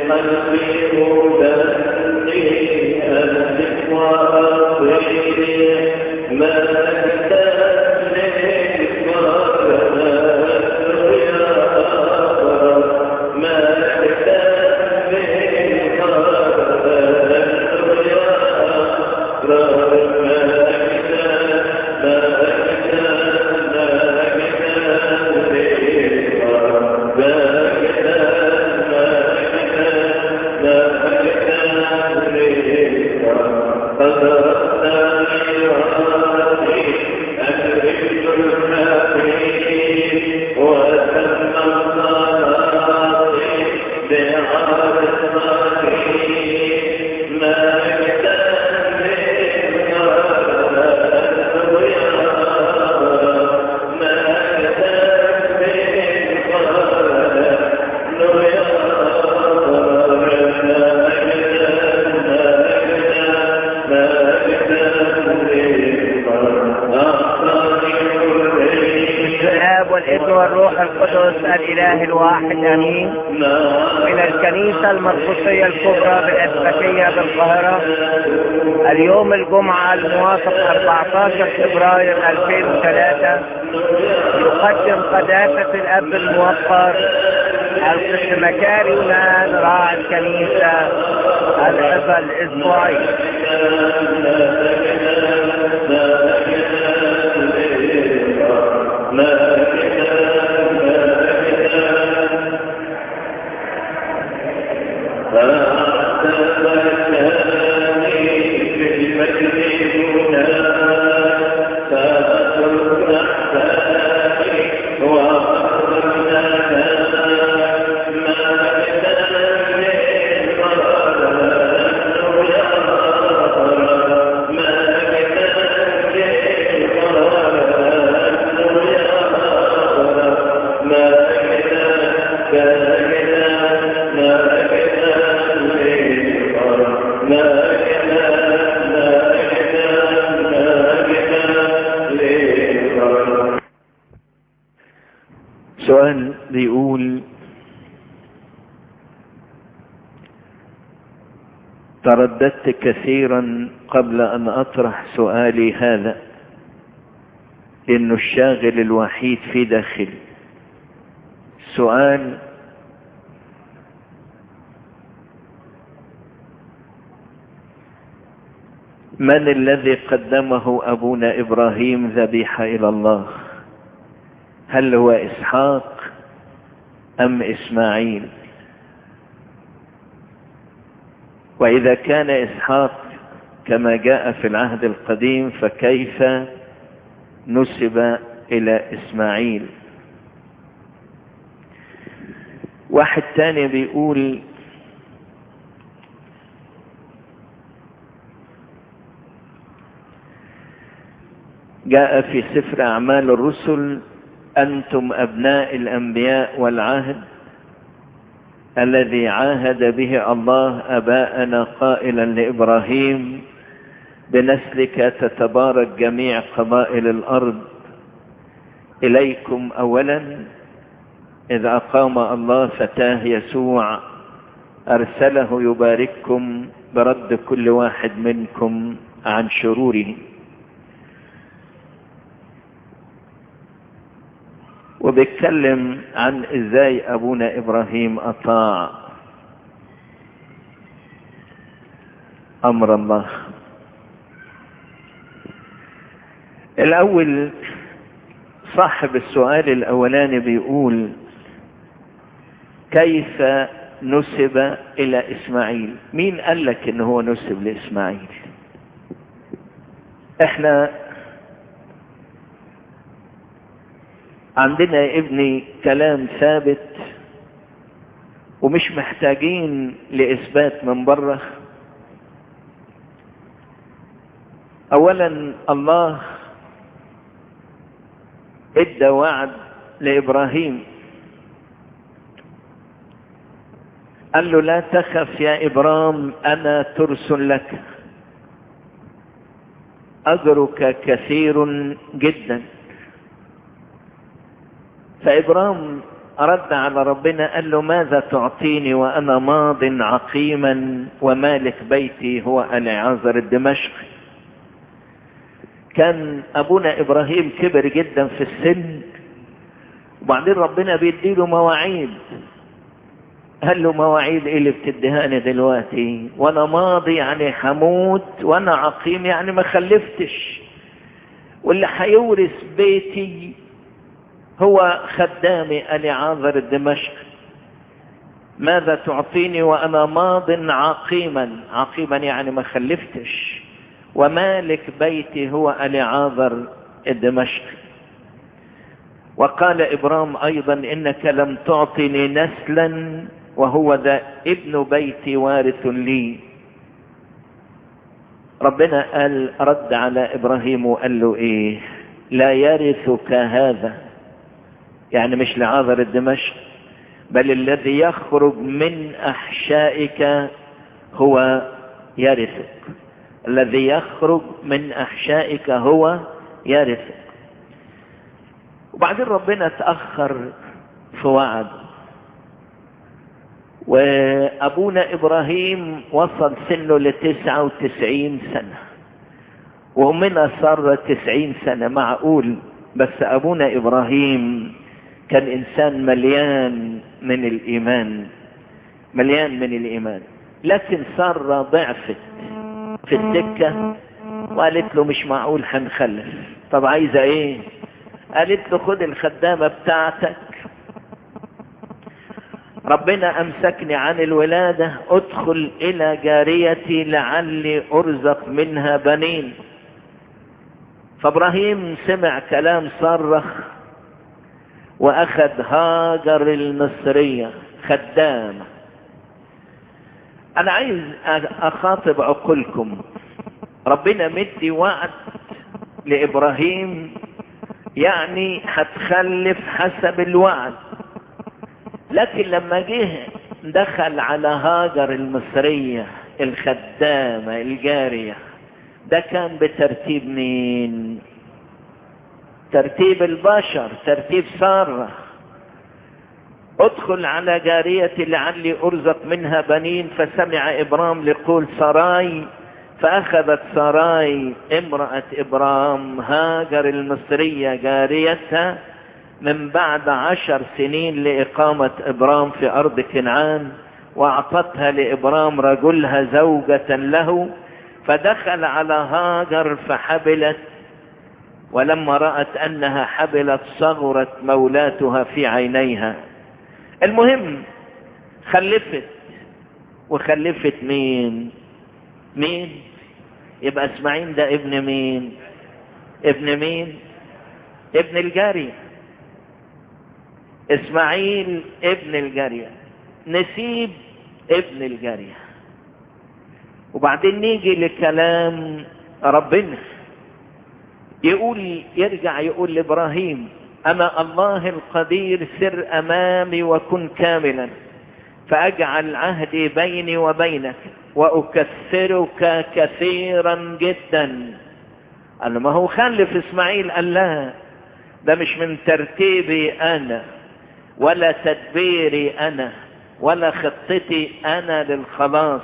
الاب والابن والروح القدس الاله الواحد امين من الكنيسه المرقسيه الكبرى بالاسبكيه بالقاهره اليوم الجمعه الموافق 14 فبراير 2003 يقدم قداسه الاب الموقر القس مكاري يونان راعي الكنيسه العظه الاسبوعيه سؤال بيقول ترددت كثيرا قبل ان اطرح سؤالي هذا انه الشاغل الوحيد في داخلي سؤال من الذي قدمه ابونا ابراهيم ذبيحه الى الله هل هو اسحاق ام اسماعيل واذا كان اسحاق كما جاء في العهد القديم فكيف نسب الى اسماعيل واحد تاني بيقول جاء في سفر اعمال الرسل انتم ابناء الانبياء والعهد الذي عاهد به الله اباءنا قائلا لابراهيم بنسلك تتبارك جميع قبائل الارض اليكم اولا اذ اقام الله فتاه يسوع ارسله يبارككم برد كل واحد منكم عن شروره وبيتكلم عن ازاي ابونا ابراهيم اطاع امر الله الاول صاحب السؤال الاولاني بيقول كيف نسب الى اسماعيل مين قال لك ان هو نسب لاسماعيل احنا عندنا يا ابني كلام ثابت ومش محتاجين لإثبات من بره أولا الله ادى وعد لإبراهيم قال له لا تخف يا إبرام أنا ترس لك أجرك كثير جدا فإبرام رد على ربنا قال له ماذا تعطيني وانا ماض عقيما ومالك بيتي هو العازر الدمشقي كان ابونا ابراهيم كبر جدا في السن وبعدين ربنا بيديله مواعيد قال له مواعيد ايه اللي بتديهاني دلوقتي وانا ماضي يعني هموت وانا عقيم يعني ما خلفتش واللي هيورث بيتي هو خدامي اليعاذر الدمشقي ماذا تعطيني وانا ماض عقيما عقيما يعني ما خلفتش ومالك بيتي هو اليعاذر الدمشقي وقال ابرام ايضا انك لم تعطني نسلا وهو ذا ابن بيتي وارث لي ربنا قال رد على ابراهيم وقال له ايه لا يرثك هذا يعني مش لعاذر الدمشق بل الذي يخرج من احشائك هو يرثك الذي يخرج من احشائك هو يرثك وبعدين ربنا تأخر في وعد وأبونا إبراهيم وصل سنه لتسعة وتسعين سنة وأمنا صار تسعين سنة معقول بس أبونا إبراهيم كان إنسان مليان من الإيمان مليان من الإيمان لكن سارة ضعفت في السكة وقالت له مش معقول هنخلف طب عايزة ايه قالت له خد الخدامة بتاعتك ربنا امسكني عن الولادة ادخل الى جاريتي لعلي ارزق منها بنين فابراهيم سمع كلام صرخ واخذ هاجر المصرية خدامة انا عايز اخاطب عقولكم ربنا مدي وعد لابراهيم يعني هتخلف حسب الوعد لكن لما جه دخل على هاجر المصرية الخدامة الجارية ده كان بترتيب مين ترتيب البشر ترتيب سارة ادخل على جاريتي لعلي ارزق منها بنين فسمع ابرام لقول سراي فاخذت سراي امرأة ابرام هاجر المصرية جاريتها من بعد عشر سنين لإقامة إبرام في أرض كنعان وأعطتها لإبرام رجلها زوجة له فدخل على هاجر فحبلت ولما رأت أنها حبلت صغرت مولاتها في عينيها المهم خلفت وخلفت مين مين يبقى اسماعيل ده ابن مين ابن مين ابن الجاريه اسماعيل ابن الجارية نسيب ابن الجارية وبعدين نيجي لكلام ربنا يقول يرجع يقول لابراهيم انا الله القدير سر امامي وكن كاملا فاجعل عهدي بيني وبينك واكثرك كثيرا جدا قال ما هو خلف اسماعيل قال لا ده مش من ترتيبي انا ولا تدبيري انا ولا خطتي انا للخلاص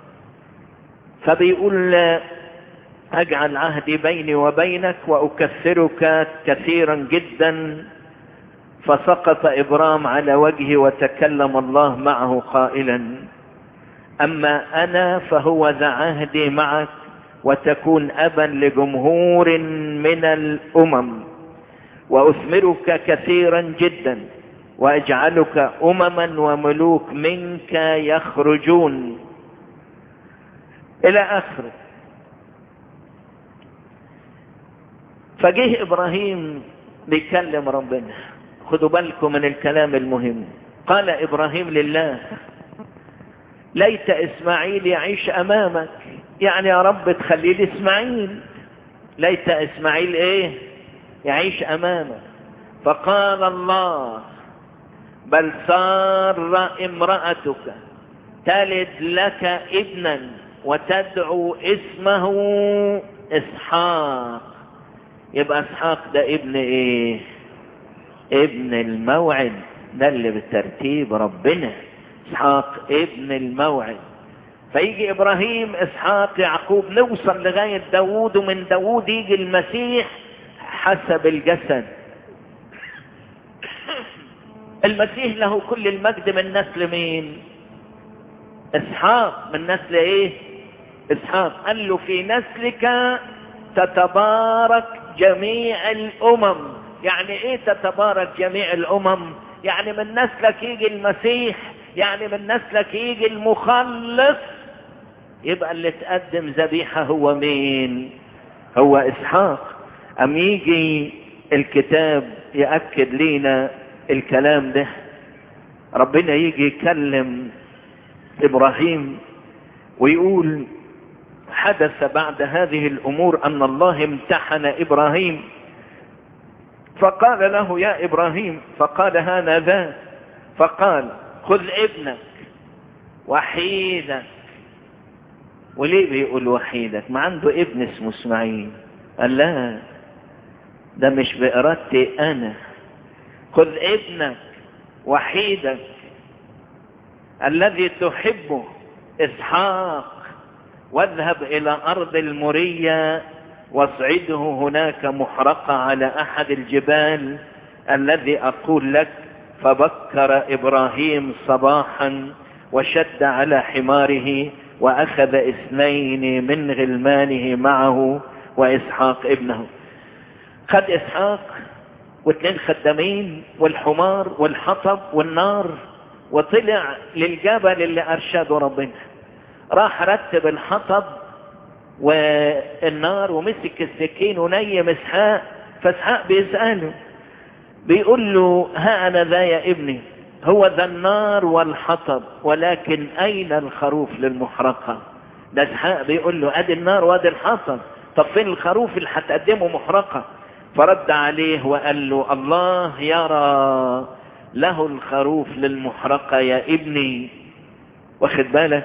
فبيقول اجعل عهدي بيني وبينك واكثرك كثيرا جدا فسقط ابرام على وجهه وتكلم الله معه قائلا اما انا فهو ذا عهدي معك وتكون ابا لجمهور من الامم واثمرك كثيرا جدا واجعلك امما وملوك منك يخرجون الى اخره فجه ابراهيم بيكلم ربنا خدوا بالكم من الكلام المهم قال ابراهيم لله ليت اسماعيل يعيش امامك يعني يا رب تخلي لي اسماعيل ليت اسماعيل ايه يعيش امامك فقال الله بل سار امرأتك تلد لك ابنا وتدعو اسمه اسحاق يبقى اسحاق ده ابن ايه ابن الموعد ده اللي بالترتيب ربنا اسحاق ابن الموعد فيجي ابراهيم اسحاق يعقوب نوصل لغاية داوود ومن داوود يجي المسيح حسب الجسد المسيح له كل المجد من نسل مين اسحاق من نسل ايه اسحاق قال له في نسلك تتبارك جميع الامم يعني ايه تتبارك جميع الامم يعني من نسلك يجي المسيح يعني من نسلك يجي المخلص يبقى اللي تقدم ذبيحة هو مين هو اسحاق ام يجي الكتاب يأكد لينا الكلام ده ربنا يجي يكلم ابراهيم ويقول حدث بعد هذه الامور ان الله امتحن ابراهيم فقال له يا ابراهيم فقال هذا ذا فقال خذ ابنك وحيدك وليه بيقول وحيدك ما عنده ابن اسمه اسماعيل قال لا ده مش بإرادتي أنا خذ ابنك وحيدك الذي تحبه إسحاق واذهب إلى أرض المرية واصعده هناك محرقة على أحد الجبال الذي أقول لك فبكر إبراهيم صباحا وشد على حماره وأخذ اثنين من غلمانه معه وإسحاق ابنه خد إسحاق واثنين خدامين والحمار والحطب والنار وطلع للجبل اللي أرشده ربنا راح رتب الحطب والنار ومسك السكين ونيم اسحاق فاسحاق بيسأله بيقول له ها أنا ذا يا ابني هو ذا النار والحطب ولكن أين الخروف للمحرقة ده اسحاق بيقول له ادي النار وادي الحطب طب فين الخروف اللي هتقدمه محرقة فرد عليه وقال له الله يرى له الخروف للمحرقة يا ابني واخد بالك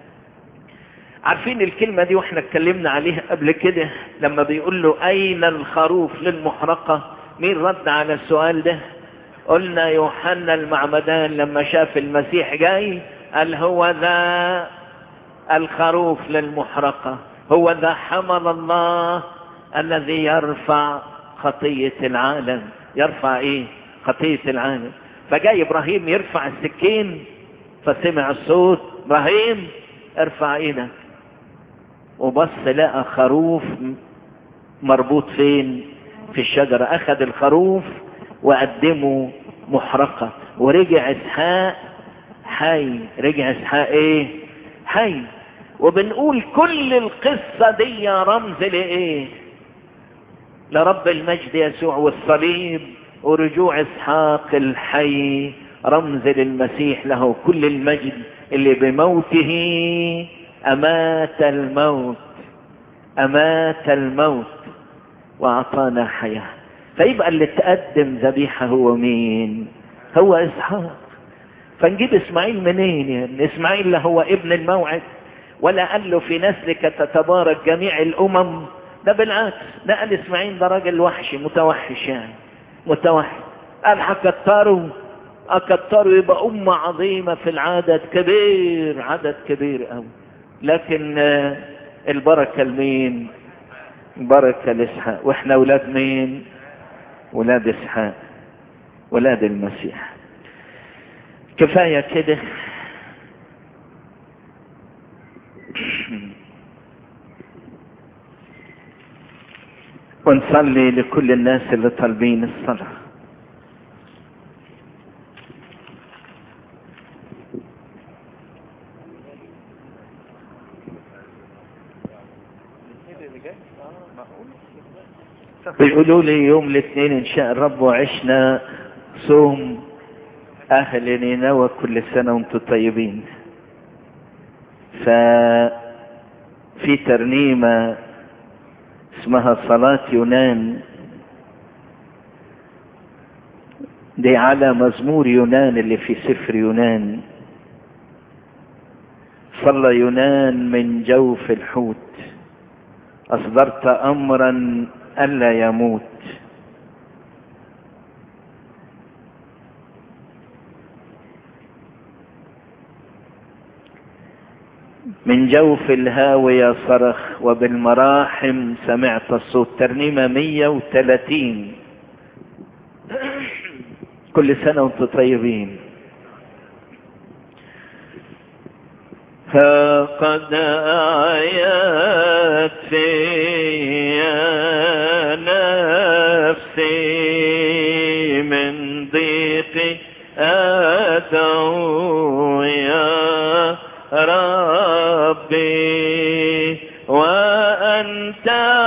عارفين الكلمة دي واحنا اتكلمنا عليها قبل كده لما بيقول له اين الخروف للمحرقة مين رد على السؤال ده قلنا يوحنا المعمدان لما شاف المسيح جاي قال هو ذا الخروف للمحرقة هو ذا حمل الله الذي يرفع خطية العالم يرفع ايه خطية العالم فجاي ابراهيم يرفع السكين فسمع الصوت ابراهيم ارفع ايدك وبص لقى خروف مربوط فين في الشجرة اخذ الخروف وقدمه محرقة ورجع اسحاق حي رجع اسحاق ايه حي وبنقول كل القصة دي رمز لايه لرب المجد يسوع والصليب ورجوع اسحاق الحي رمز للمسيح له كل المجد اللي بموته امات الموت امات الموت واعطانا حياه فيبقى اللي تقدم ذبيحه هو مين هو اسحاق فنجيب اسماعيل منين يعني اسماعيل لا هو ابن الموعد ولا قال له في نسلك تتبارك جميع الامم ده بالعكس ده قال اسماعيل ده راجل وحشي متوحش يعني متوحش قال هكتروا اكتروا يبقى امة عظيمة في العدد كبير عدد كبير قوي لكن البركة لمين بركة لاسحاق واحنا اولاد مين ولاد اسحاق ولاد المسيح كفاية كده ونصلي لكل الناس اللي طالبين الصلاة بيقولوا لي يوم الاثنين ان شاء الرب وعشنا صوم اهل نينوى كل سنة وانتم طيبين ففي ترنيمة اسمها صلاة يونان دي على مزمور يونان اللي في سفر يونان صلى يونان من جوف الحوت أصدرت أمرا ألا يموت من جوف الهاوية صرخ وبالمراحم سمعت الصوت ترنيمة 130 كل سنة وانتم طيبين فقد آيات في نفسي من ضيق أدعو يا ربي وأنت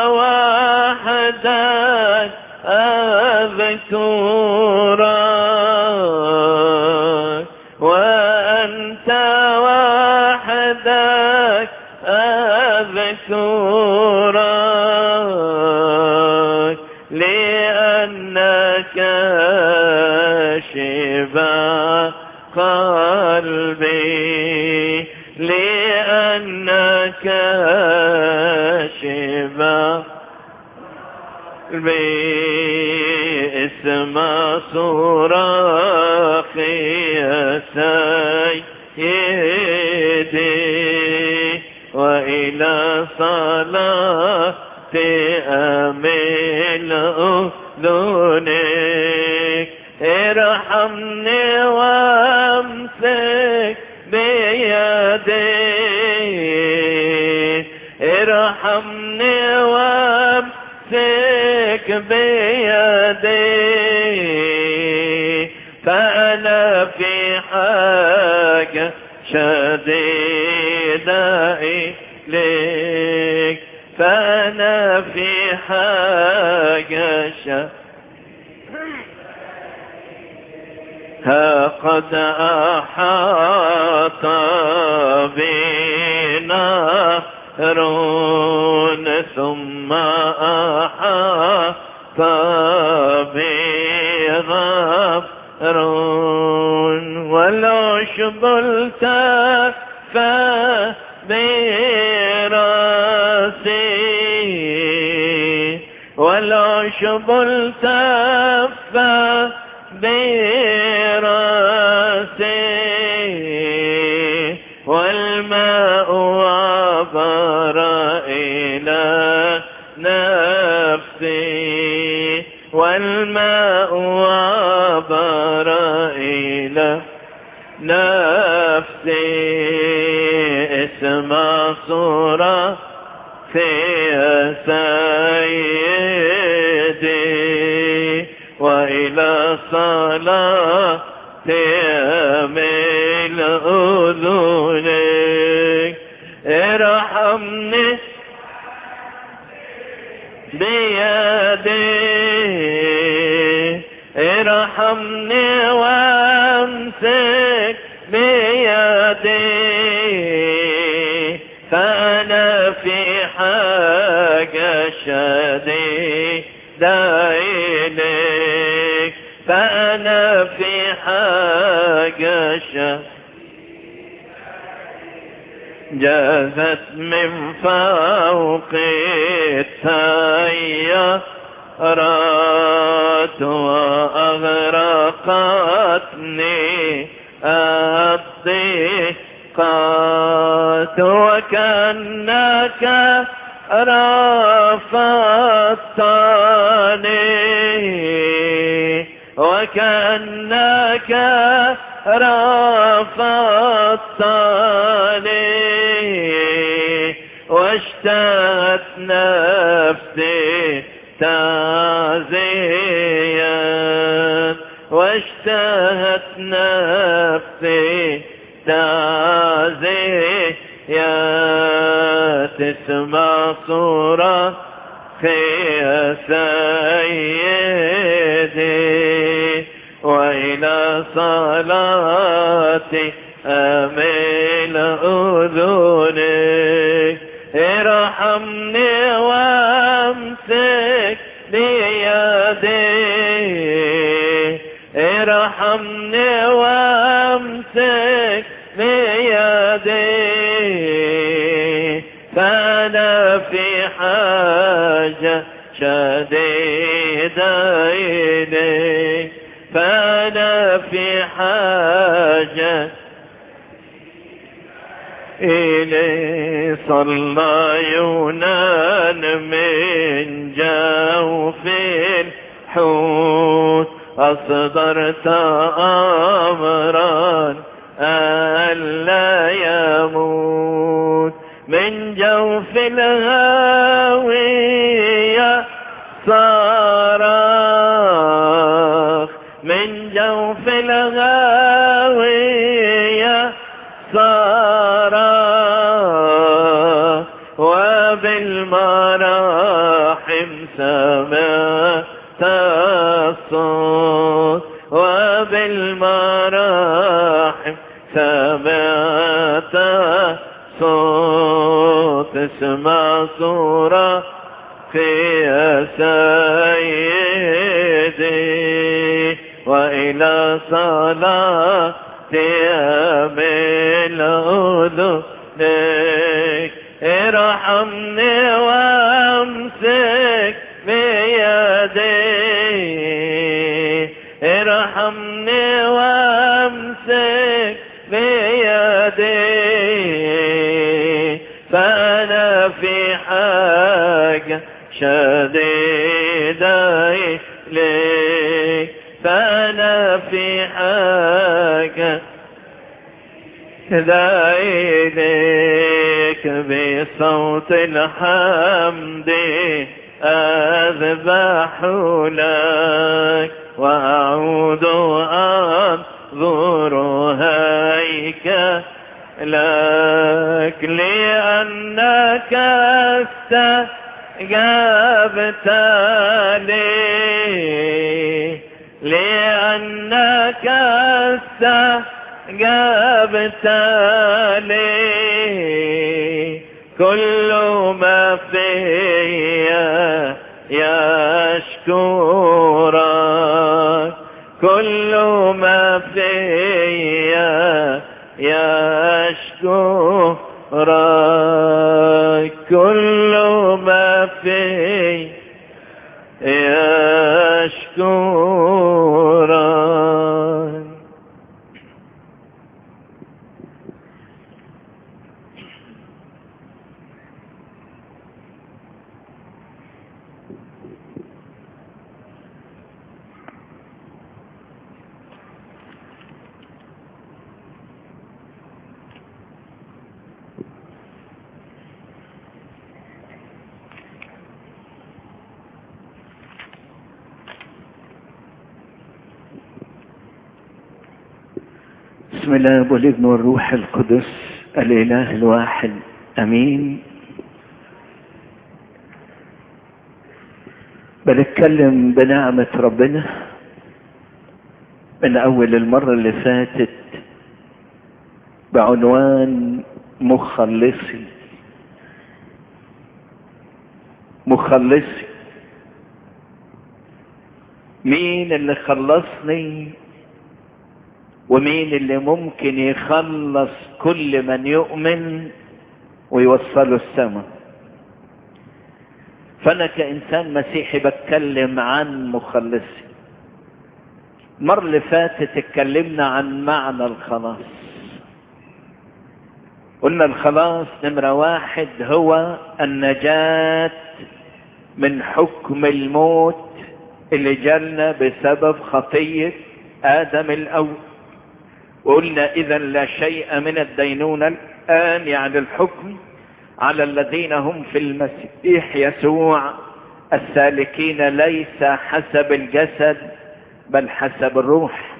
وحدك أذكرك وأنت وحدك أذكرك لأنك شبا قلبي لأنك شبا باسم صراخي يا سيدي وإلى صلاة أميل أذنك ارحمني وامسك بيدي ارحمني وامسك بيدي فأنا في حاجة شديدة إليك فأنا في حاجة شديدة ها قد أحاط بنا رون ثم أحاط بغفرون والعشب التفى براسي والعشب التفى براسي والماء عبر إلى نفسي والماء عبر إلى نفسي اسم صورة في سيدي وإلى صلاة أميل أذنك ارحمني بيدي ارحمني وامسك بيدي فأنا في حاجة شديدة إليك فأنا في حاجة شديدة جازت من فوق السيارات وأغرقتني الضيقات وكأنك رفضتني وكأنك رفضتني واشتهت نفسي تعزيا واشتهت نفسي تعزيا تسمع صورة في سيدي وإلى صلاتي أميل أذنك ارحمني وامسك بيدي ارحمني وامسك بيدي فأنا في حاجة شديدة إليك فأنا في حاجة إلي صلى يونان من جوف الحوت أصدرت أمرا ألا يموت من جوف الهاوية صراخ من جوف الهاوية صراخ وبالمراحم سمعت الصوت وبالمراحم سمعت صوت اسمع صورة في سيدي وإلى صلاة من أذنك ارحمني وامسك بيدي ارحمني وامسك بيدي فأنا في حاجة شديدة إليك فأنا في حاجة ذا إليك بصوت الحمد أذبح لك وأعود أنظر هيك لك لأنك استجابت لي لأنك استجابت لي كل ما فيا يشكرك كل ما فيا يشكرك كل ما في يشكرك بسم الله والابن والروح القدس الاله الواحد امين بنتكلم بنعمة ربنا من اول المرة اللي فاتت بعنوان مخلصي مخلصي مين اللي خلصني ومين اللي ممكن يخلص كل من يؤمن ويوصله السماء فانا كانسان مسيحي بتكلم عن مخلصي المرة اللي فاتت اتكلمنا عن معنى الخلاص قلنا الخلاص نمرة واحد هو النجاة من حكم الموت اللي جالنا بسبب خطية آدم الأول وقلنا إذا لا شيء من الدينونة الآن يعني الحكم على الذين هم في المسيح يسوع السالكين ليس حسب الجسد بل حسب الروح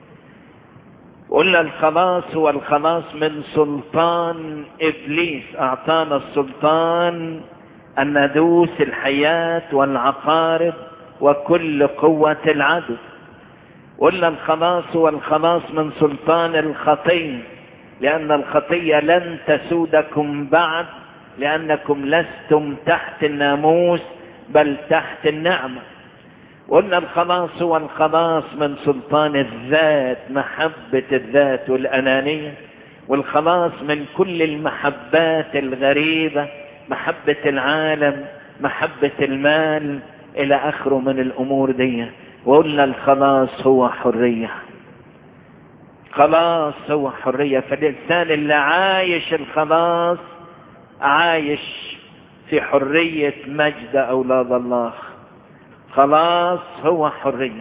قلنا الخلاص هو الخلاص من سلطان ابليس اعطانا السلطان ان ندوس الحياة والعقارب وكل قوة العدو قلنا الخلاص هو الخلاص من سلطان الخطية لان الخطية لن تسودكم بعد لانكم لستم تحت الناموس بل تحت النعمه قلنا الخلاص هو الخلاص من سلطان الذات محبة الذات والأنانية والخلاص من كل المحبات الغريبة محبة العالم محبة المال إلى آخره من الأمور دي وقلنا الخلاص هو حرية خلاص هو حرية فالإنسان اللي عايش الخلاص عايش في حرية مجد أولاد الله خلاص هو حرية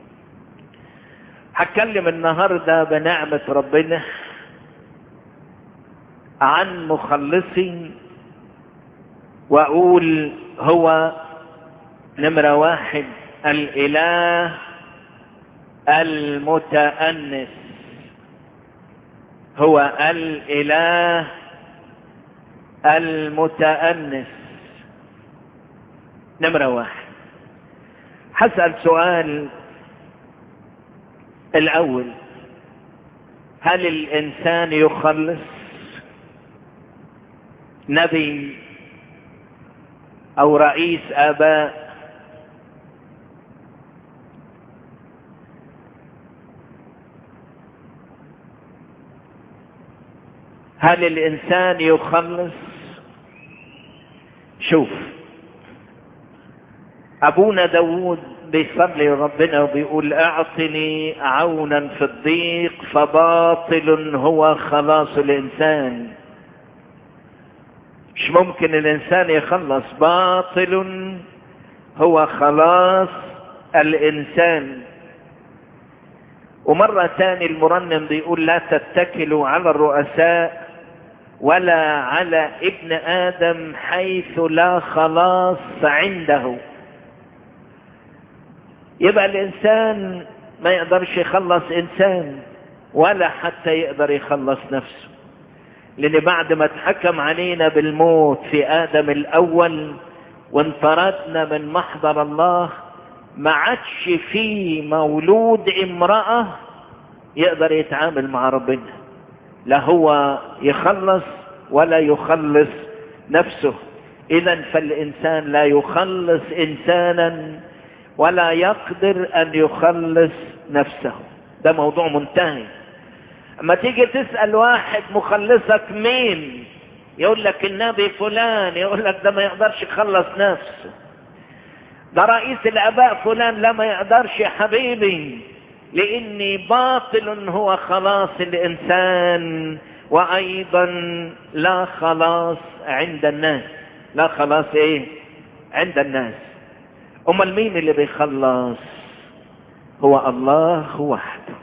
هتكلم النهاردة بنعمة ربنا عن مخلصي وأقول هو نمرة واحد الإله المتأنس هو الإله المتأنس نمرة واحد حسأل سؤال الأول هل الإنسان يخلص نبي أو رئيس آباء هل الإنسان يخلص شوف أبونا داود بيصلي ربنا وبيقول اعطني عونا في الضيق فباطل هو خلاص الإنسان مش ممكن الإنسان يخلص باطل هو خلاص الإنسان ومرة تاني المرنم بيقول لا تتكلوا على الرؤساء ولا على ابن آدم حيث لا خلاص عنده يبقى الإنسان ما يقدرش يخلص إنسان ولا حتى يقدر يخلص نفسه لأن بعد ما اتحكم علينا بالموت في آدم الأول وانطردنا من محضر الله ما عادش في مولود امرأة يقدر يتعامل مع ربنا لا هو يخلص ولا يخلص نفسه اذا فالانسان لا يخلص انسانا ولا يقدر ان يخلص نفسه ده موضوع منتهي اما تيجي تسأل واحد مخلصك مين يقول لك النبي فلان يقول لك ده ما يقدرش يخلص نفسه ده رئيس الاباء فلان لا ما يقدرش يا حبيبي لاني باطل هو خلاص الانسان وايضا لا خلاص عند الناس لا خلاص ايه عند الناس امال مين اللي بيخلص هو الله وحده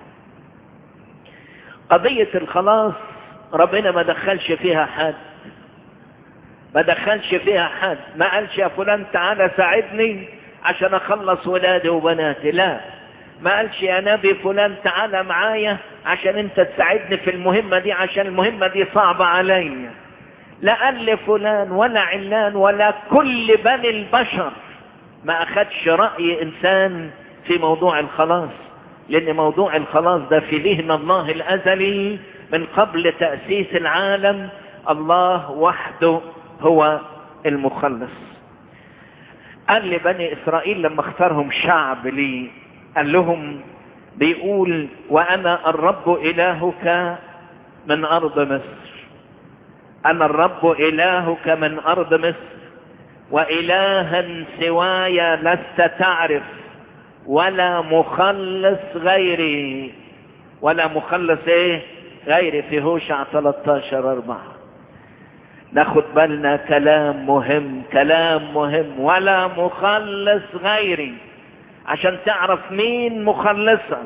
قضية الخلاص ربنا ما دخلش فيها حد ما دخلش فيها حد ما قالش يا فلان تعالى ساعدني عشان اخلص ولادي وبناتي لا ما قالش يا نبي فلان تعالى معايا عشان انت تساعدني في المهمة دي عشان المهمة دي صعبة عليا لا قال لفلان ولا علان ولا كل بني البشر ما اخدش رأي انسان في موضوع الخلاص لان موضوع الخلاص ده في ذهن الله الازلي من قبل تأسيس العالم الله وحده هو المخلص قال لبني اسرائيل لما اختارهم شعب لي قال لهم بيقول وانا الرب الهك من ارض مصر انا الرب الهك من ارض مصر والها سواي لست تعرف ولا مخلص غيري ولا مخلص ايه غيري في هوشع 13 4 ناخد بالنا كلام مهم كلام مهم ولا مخلص غيري عشان تعرف مين مخلصك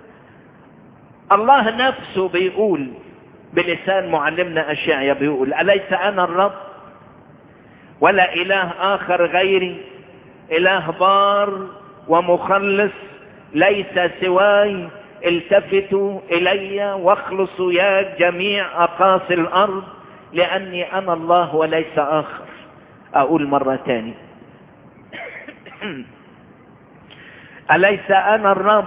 الله نفسه بيقول بلسان معلمنا أشعيا بيقول أليس أنا الرب ولا إله آخر غيري إله بار ومخلص ليس سواي التفتوا إلي واخلصوا يا جميع أقاصي الأرض لأني أنا الله وليس آخر أقول مرة تاني أليس أنا الرب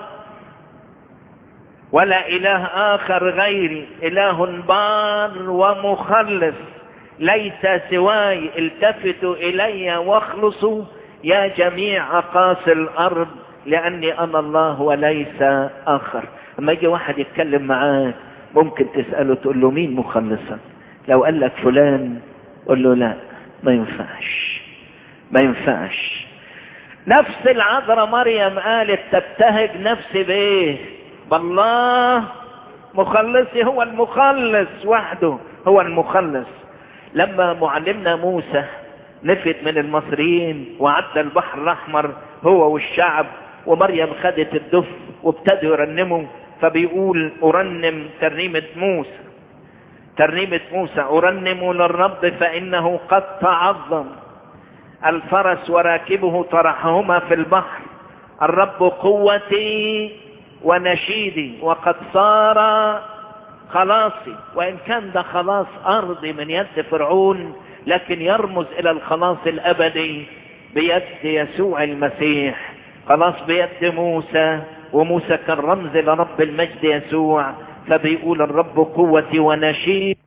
ولا إله آخر غيري إله بار ومخلص ليس سواي التفتوا إلي واخلصوا يا جميع أقاصي الأرض لأني أنا الله وليس آخر أما يجي واحد يتكلم معاك ممكن تسأله تقول له مين مخلصك لو قال لك فلان قل له لا ما ينفعش ما ينفعش نفس العذراء مريم قالت تبتهج نفسي بايه بالله مخلصي هو المخلص وحده هو المخلص لما معلمنا موسى نفت من المصريين وعدى البحر الاحمر هو والشعب ومريم خدت الدف وابتدوا يرنموا فبيقول ارنم ترنيمة موسى ترنيمة موسى ارنم للرب فانه قد تعظم الفرس وراكبه طرحهما في البحر الرب قوتي ونشيدي وقد صار خلاصي وان كان ده خلاص ارضي من يد فرعون لكن يرمز الى الخلاص الابدي بيد يسوع المسيح خلاص بيد موسى وموسى كان رمز لرب المجد يسوع فبيقول الرب قوتي ونشيد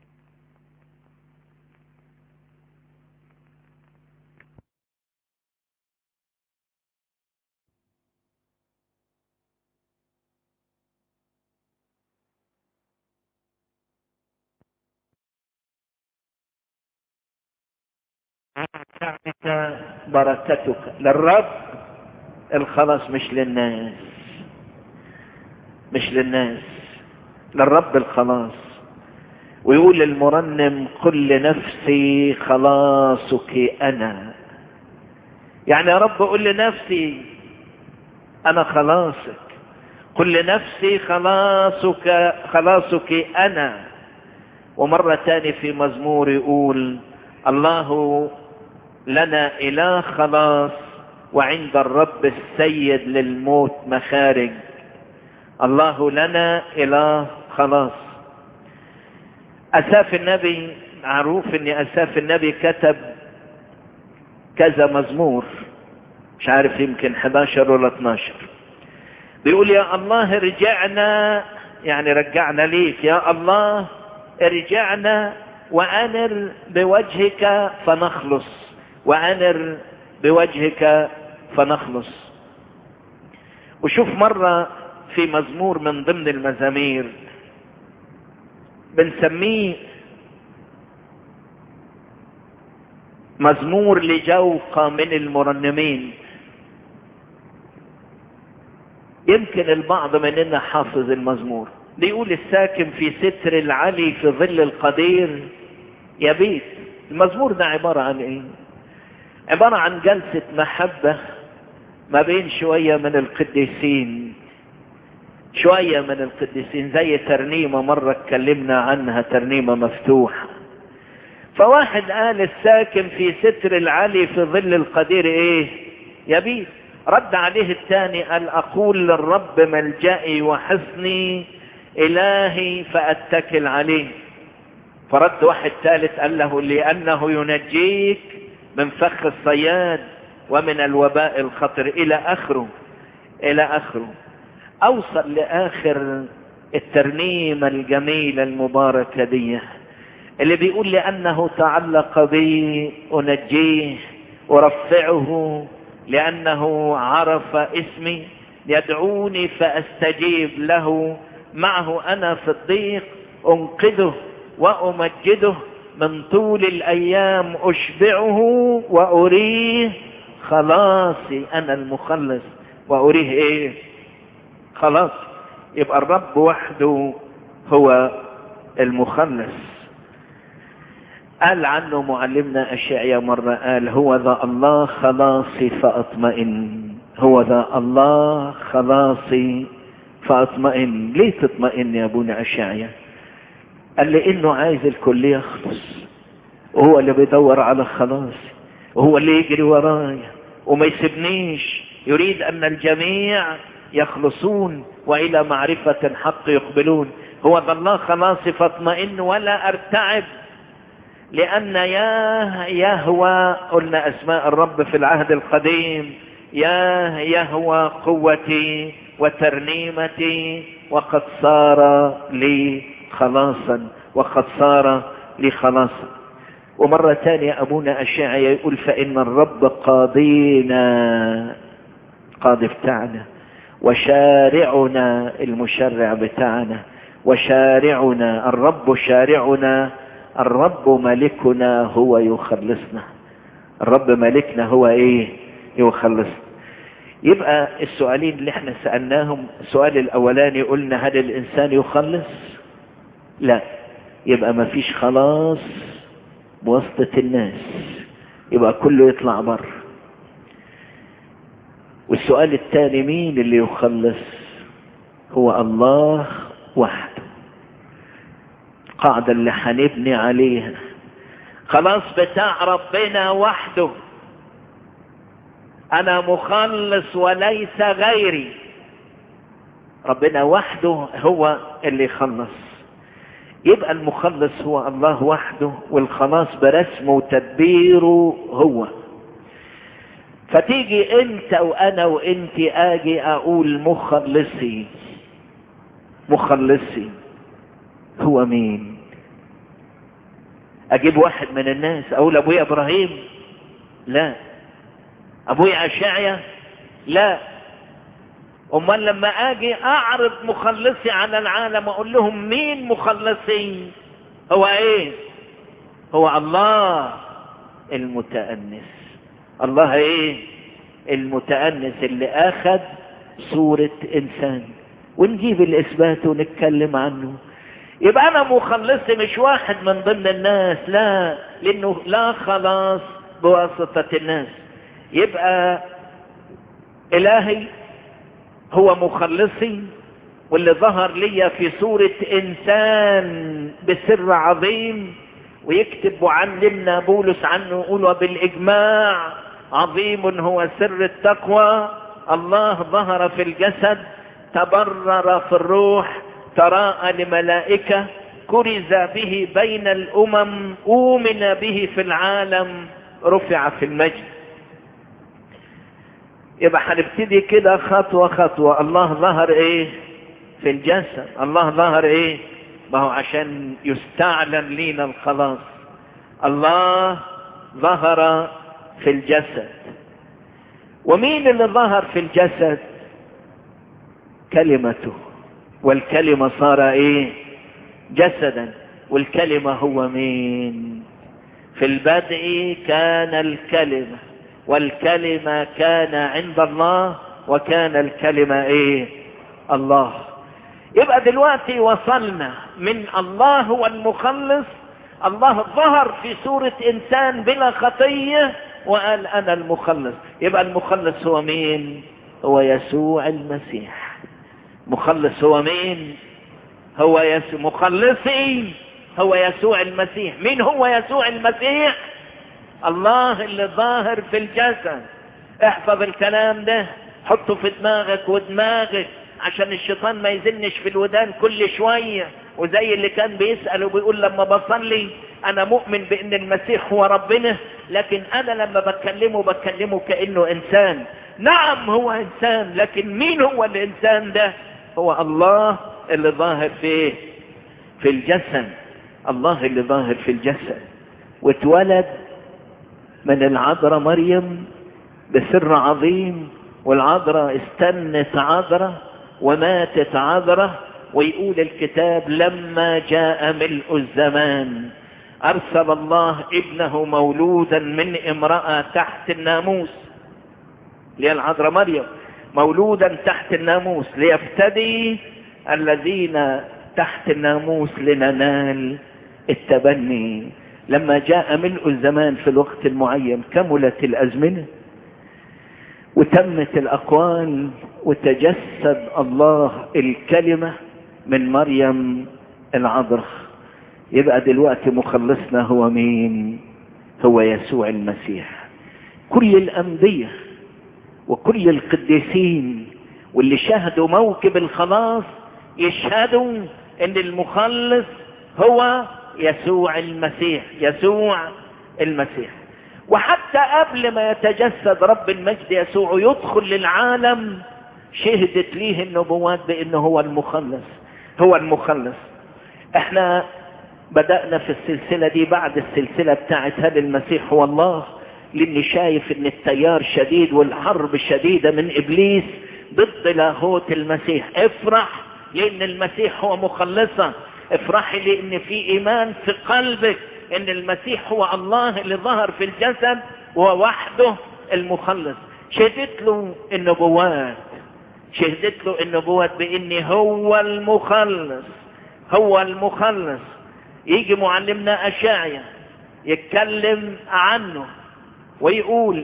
شعبك بركتك للرب الخلاص مش للناس مش للناس للرب الخلاص ويقول المرنم قل لنفسي خلاصك انا يعني يا رب قل لنفسي انا خلاصك قل لنفسي خلاصك خلاصك انا ومرة تاني في مزمور يقول الله لنا اله خلاص وعند الرب السيد للموت مخارج الله لنا اله خلاص اساف النبي معروف ان اساف النبي كتب كذا مزمور مش عارف يمكن 11 ولا 12 بيقول يا الله رجعنا يعني رجعنا ليك يا الله ارجعنا وانر بوجهك فنخلص وانر بوجهك فنخلص وشوف مرة في مزمور من ضمن المزامير بنسميه مزمور لجوقة من المرنمين يمكن البعض مننا حافظ المزمور بيقول الساكن في ستر العلي في ظل القدير يبيت المزمور ده عبارة عن ايه عبارة عن جلسة محبة ما بين شوية من القديسين شوية من القديسين زي ترنيمة مرة اتكلمنا عنها ترنيمة مفتوحة فواحد قال الساكن في ستر العلي في ظل القدير ايه يبيت رد عليه الثاني قال اقول للرب ملجئي وحصني الهي فاتكل عليه فرد واحد ثالث قال له لانه ينجيك من فخ الصياد ومن الوباء الخطر الى اخره الى اخره اوصل لاخر الترنيمة الجميلة المباركة دي اللي بيقول لانه تعلق بي انجيه ارفعه لانه عرف اسمي يدعوني فاستجيب له معه انا في الضيق انقذه وامجده من طول الايام اشبعه واريه خلاصي انا المخلص واريه ايه خلاص يبقى الرب وحده هو المخلص قال عنه معلمنا اشعيا مرة قال هو ذا الله خلاصي فاطمئن هو ذا الله خلاصي فاطمئن ليه تطمئن يا ابونا اشعيا قال لي انه عايز الكل يخلص وهو اللي بيدور على خلاص وهو اللي يجري ورايا وما يسيبنيش يريد ان الجميع يخلصون والى معرفة حق يقبلون هو ذا الله خلاصي فاطمئن ولا ارتعب لان يا يهوى قلنا اسماء الرب في العهد القديم يا يهوى قوتي وترنيمتي وقد صار لي خلاصا وقد صار لي خلاصا ومرة ثانية أبونا أشعيا يقول فإن الرب قاضينا قاضي بتاعنا وشارعنا المشرع بتاعنا وشارعنا الرب شارعنا الرب ملكنا هو يخلصنا الرب ملكنا هو ايه يخلصنا يبقى السؤالين اللي احنا سألناهم السؤال الاولاني قلنا هل الانسان يخلص لا يبقى ما فيش خلاص بواسطة الناس يبقى كله يطلع بره والسؤال الثاني مين اللي يخلص هو الله وحده القاعدة اللي هنبني عليها خلاص بتاع ربنا وحده انا مخلص وليس غيري ربنا وحده هو اللي يخلص يبقى المخلص هو الله وحده والخلاص برسمه وتدبيره هو فتيجي انت وانا وانت اجي اقول مخلصي مخلصي هو مين اجيب واحد من الناس اقول ابويا ابراهيم لا ابويا اشعيا لا امال لما اجي اعرض مخلصي على العالم اقول لهم مين مخلصي هو ايه هو الله المتأنس الله ايه المتأنس اللي اخذ صورة انسان ونجيب الاثبات ونتكلم عنه يبقى انا مخلصي مش واحد من ضمن الناس لا لانه لا خلاص بواسطة الناس يبقى الهي هو مخلصي واللي ظهر لي في صورة انسان بسر عظيم ويكتب وعلمنا بولس عنه يقول وبالاجماع عظيم هو سر التقوى الله ظهر في الجسد تبرر في الروح تراءى لملائكة كرز به بين الامم اومن به في العالم رفع في المجد يبقى هنبتدي كده خطوة خطوة الله ظهر ايه في الجسد الله ظهر ايه ما هو عشان يستعلن لينا الخلاص الله ظهر في الجسد ومين اللي ظهر في الجسد كلمته والكلمة صار ايه جسدا والكلمة هو مين في البدء كان الكلمة والكلمة كان عند الله وكان الكلمة ايه الله يبقى دلوقتي وصلنا من الله هو المخلص الله ظهر في صورة انسان بلا خطية وقال انا المخلص يبقى المخلص هو مين هو يسوع المسيح مخلص هو مين هو يسوع مخلصي هو يسوع المسيح مين هو يسوع المسيح الله اللي ظاهر في الجسد احفظ الكلام ده حطه في دماغك ودماغك عشان الشيطان ما يزنش في الودان كل شوية وزي اللي كان بيسأل وبيقول لما بصلي انا مؤمن بان المسيح هو ربنا لكن انا لما بكلمه بكلمه كأنه انسان نعم هو انسان لكن مين هو الانسان ده هو الله اللي ظاهر في في الجسد الله اللي ظاهر في الجسد واتولد من العذراء مريم بسر عظيم والعذراء استنت عذراء وماتت عذراء ويقول الكتاب لما جاء ملء الزمان ارسل الله ابنه مولودا من امرأة تحت الناموس اللي العذراء مريم مولودا تحت الناموس ليفتدي الذين تحت الناموس لننال التبني لما جاء ملء الزمان في الوقت المعين كملت الازمنه وتمت الاقوال وتجسد الله الكلمه من مريم العذراء يبقى دلوقتي مخلصنا هو مين هو يسوع المسيح كل الانبياء وكل القديسين واللي شهدوا موكب الخلاص يشهدوا ان المخلص هو يسوع المسيح يسوع المسيح وحتى قبل ما يتجسد رب المجد يسوع يدخل للعالم شهدت ليه النبوات بانه هو المخلص هو المخلص احنا بدأنا في السلسلة دي بعد السلسلة بتاعت هل المسيح هو الله لاني شايف ان التيار شديد والحرب شديدة من ابليس ضد لاهوت المسيح افرح لان المسيح هو مخلصة افرحي لان في ايمان في قلبك ان المسيح هو الله اللي ظهر في الجسد وهو وحده المخلص شهدت له النبوات شهدت له النبوات بان هو المخلص هو المخلص يجي معلمنا أشاعية يتكلم عنه ويقول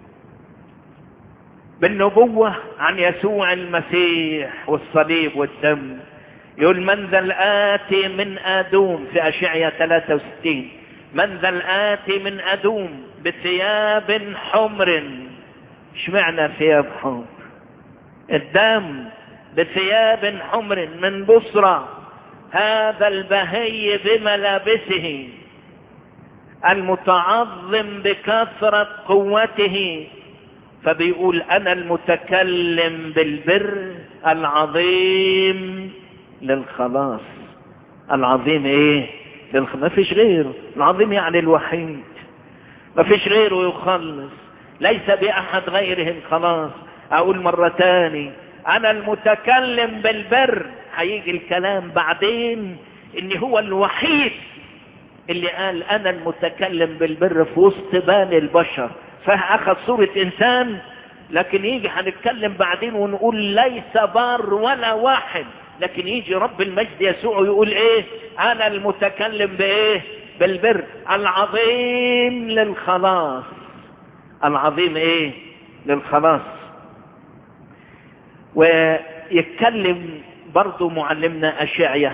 بالنبوة عن يسوع المسيح والصليب والدم يقول من ذا الآتي من آدوم في أشعية 63 من ذا الآتي من أدوم بثياب حمر اشمعنى ثياب حمر الدم بثياب حمر من بصرى هذا البهي بملابسه المتعظم بكثرة قوته فبيقول انا المتكلم بالبر العظيم للخلاص العظيم ايه للخ... ما فيش غيره العظيم يعني الوحيد ما فيش غيره يخلص ليس بأحد غيره الخلاص اقول مرة تاني انا المتكلم بالبر هيجي الكلام بعدين ان هو الوحيد اللي قال انا المتكلم بالبر في وسط بال البشر فاخذ صورة انسان لكن يجي هنتكلم بعدين ونقول ليس بار ولا واحد لكن يجي رب المجد يسوع ويقول ايه انا المتكلم بايه بالبر العظيم للخلاص العظيم ايه للخلاص ويتكلم برضو معلمنا اشعيا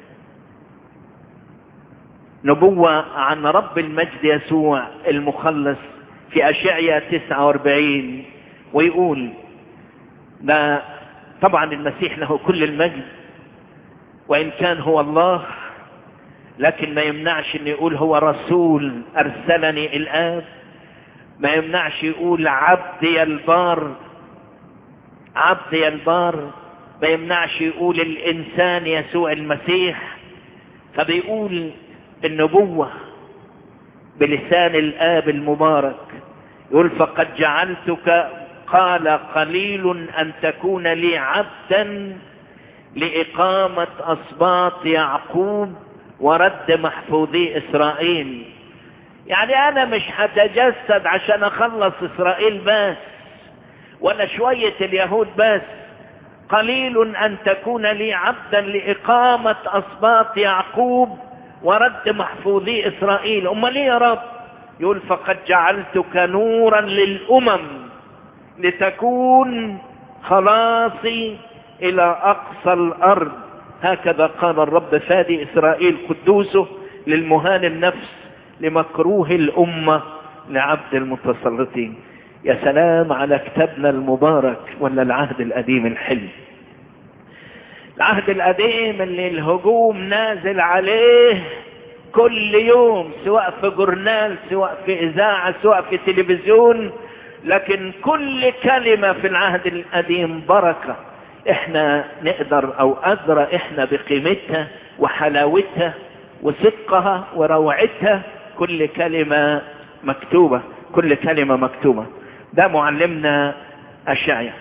نبوة عن رب المجد يسوع المخلص في أشعية 49 ويقول ده طبعا المسيح له كل المجد وإن كان هو الله لكن ما يمنعش ان يقول هو رسول أرسلني الآب ما يمنعش يقول عبدي البار عبدي البار ما يمنعش يقول الإنسان يسوع المسيح فبيقول النبوة بلسان الآب المبارك يقول فقد جعلتك قال قليل أن تكون لي عبدا لإقامة أصباط يعقوب ورد محفوظي إسرائيل يعني أنا مش هتجسد عشان أخلص إسرائيل بس ولا شوية اليهود بس قليل أن تكون لي عبدا لإقامة أصباط يعقوب ورد محفوظي إسرائيل أما ليه يا رب يقول فقد جعلتك نورا للأمم لتكون خلاصي إلى أقصى الأرض هكذا قال الرب فادي إسرائيل قدوسه للمهان النفس لمكروه الأمة لعبد المتسلطين يا سلام على كتابنا المبارك ولا العهد القديم الحلو العهد القديم اللي الهجوم نازل عليه كل يوم سواء في جورنال سواء في اذاعه سواء في تلفزيون لكن كل كلمه في العهد القديم بركه احنا نقدر او ادرى احنا بقيمتها وحلاوتها وصدقها وروعتها كل كلمه مكتوبه كل كلمه مكتوبه ده معلمنا اشعيا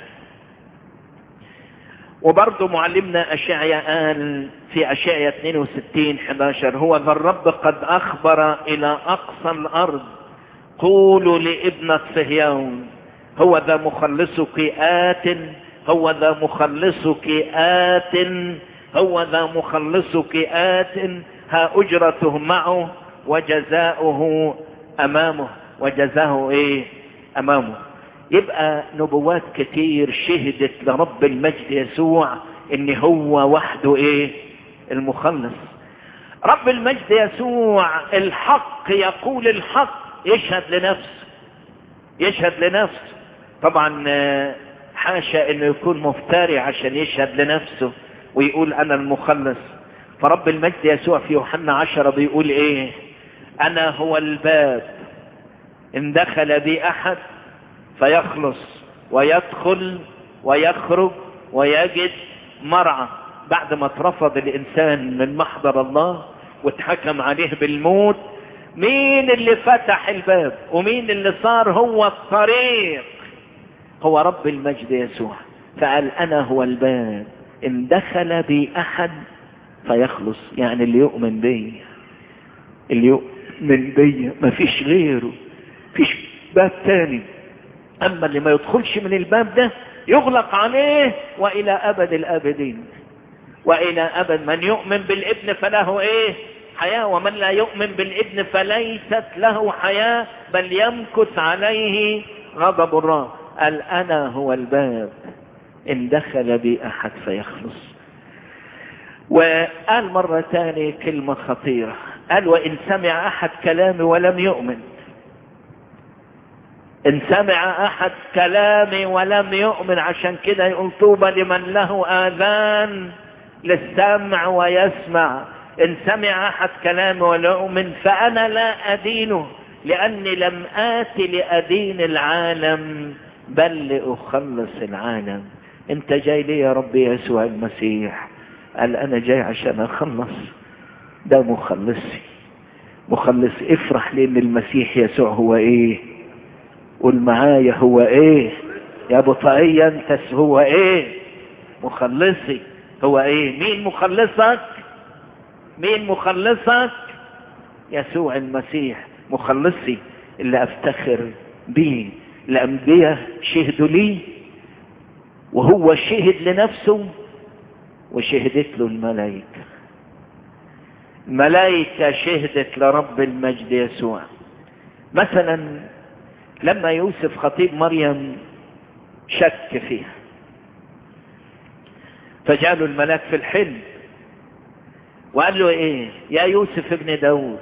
وبرضه معلمنا أشعيا قال في أشعيا 62 11 هو ذا الرب قد أخبر إلى أقصى الأرض قولوا لابنة صهيون هو ذا مخلصك آت هو ذا مخلصك آت هو ذا مخلصك آت ها أجرته معه وجزاؤه أمامه وجزاؤه إيه أمامه يبقى نبوات كتير شهدت لرب المجد يسوع ان هو وحده ايه المخلص رب المجد يسوع الحق يقول الحق يشهد لنفسه يشهد لنفسه طبعا حاشا انه يكون مفتري عشان يشهد لنفسه ويقول انا المخلص فرب المجد يسوع في يوحنا عشرة بيقول ايه انا هو الباب ان دخل بي احد فيخلص ويدخل ويخرج ويجد مرعى بعد ما اترفض الانسان من محضر الله واتحكم عليه بالموت مين اللي فتح الباب ومين اللي صار هو الطريق هو رب المجد يسوع فقال انا هو الباب ان دخل بي احد فيخلص يعني اللي يؤمن بي اللي يؤمن بي مفيش غيره مفيش باب تاني اما اللي ما يدخلش من الباب ده يغلق عليه والى ابد الابدين والى ابد من يؤمن بالابن فله ايه حياة ومن لا يؤمن بالابن فليست له حياة بل يمكث عليه غضب الله قال انا هو الباب ان دخل بي احد فيخلص وقال مرة ثانية كلمة خطيرة قال وان سمع احد كلامي ولم يؤمن ان سمع احد كلامي ولم يؤمن عشان كده يقول طوبى لمن له اذان للسمع ويسمع ان سمع احد كلامي ولا يؤمن فانا لا ادينه لاني لم ات لادين العالم بل لاخلص العالم انت جاي لي يا رب يسوع المسيح قال انا جاي عشان اخلص ده مخلصي مخلص افرح لان المسيح يسوع هو ايه قول معايا هو ايه يا ابو طاقية انت هو ايه مخلصي هو ايه مين مخلصك مين مخلصك يسوع المسيح مخلصي اللي افتخر به الانبياء شهدوا لي وهو شهد لنفسه وشهدت له الملائكة الملائكة شهدت لرب المجد يسوع مثلا لما يوسف خطيب مريم شك فيها فجعله الملاك في الحلم وقال له ايه يا يوسف ابن داود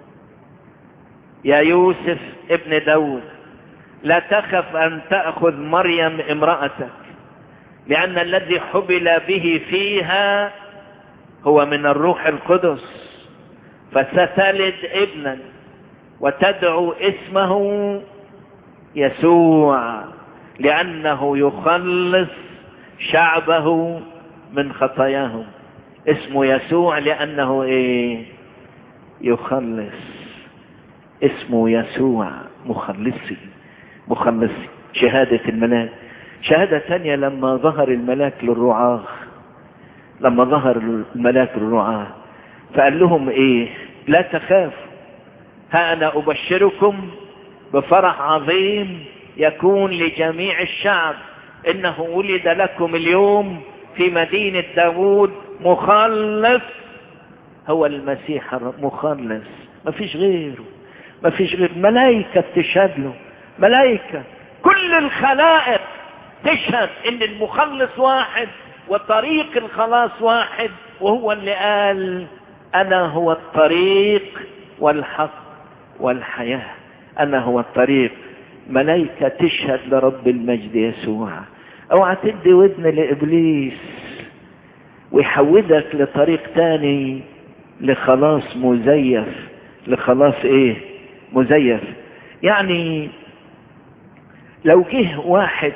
يا يوسف ابن داود لا تخف ان تأخذ مريم امرأتك لان الذي حبل به فيها هو من الروح القدس فستلد ابنا وتدعو اسمه يسوع لأنه يخلص شعبه من خطاياهم اسمه يسوع لأنه ايه يخلص اسمه يسوع مخلصي مخلصي شهادة الملاك شهادة ثانية لما ظهر الملاك للرعاة لما ظهر الملاك للرعاة فقال لهم ايه لا تخافوا ها انا ابشركم بفرح عظيم يكون لجميع الشعب انه ولد لكم اليوم في مدينة داود مخلص هو المسيح مخلص ما فيش غيره ما فيش غير ملائكة تشهد له ملائكة كل الخلائق تشهد ان المخلص واحد وطريق الخلاص واحد وهو اللي قال انا هو الطريق والحق والحياه انا هو الطريق ملائكة تشهد لرب المجد يسوع اوعى تدي ودن لابليس ويحودك لطريق تاني لخلاص مزيف لخلاص ايه مزيف يعني لو جه واحد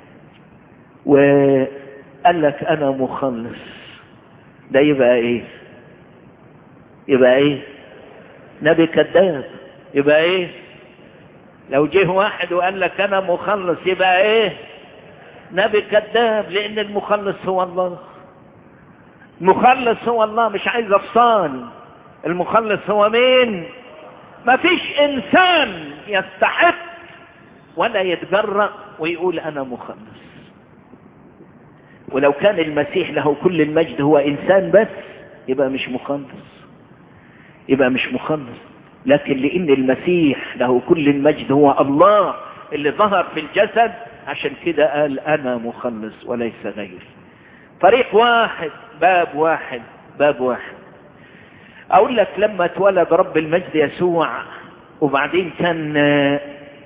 وقال لك انا مخلص ده يبقى ايه يبقى ايه نبي كذاب يبقى ايه لو جه واحد وقال لك انا مخلص يبقى ايه نبي كذاب لان المخلص هو الله المخلص هو الله مش عايز افصال المخلص هو مين ما فيش انسان يستحق ولا يتجرأ ويقول انا مخلص ولو كان المسيح له كل المجد هو انسان بس يبقى مش مخلص يبقى مش مخلص لكن لان المسيح له كل المجد هو الله اللي ظهر في الجسد عشان كده قال انا مخلص وليس غيري طريق واحد باب واحد باب واحد اقول لك لما اتولد رب المجد يسوع وبعدين كان آآ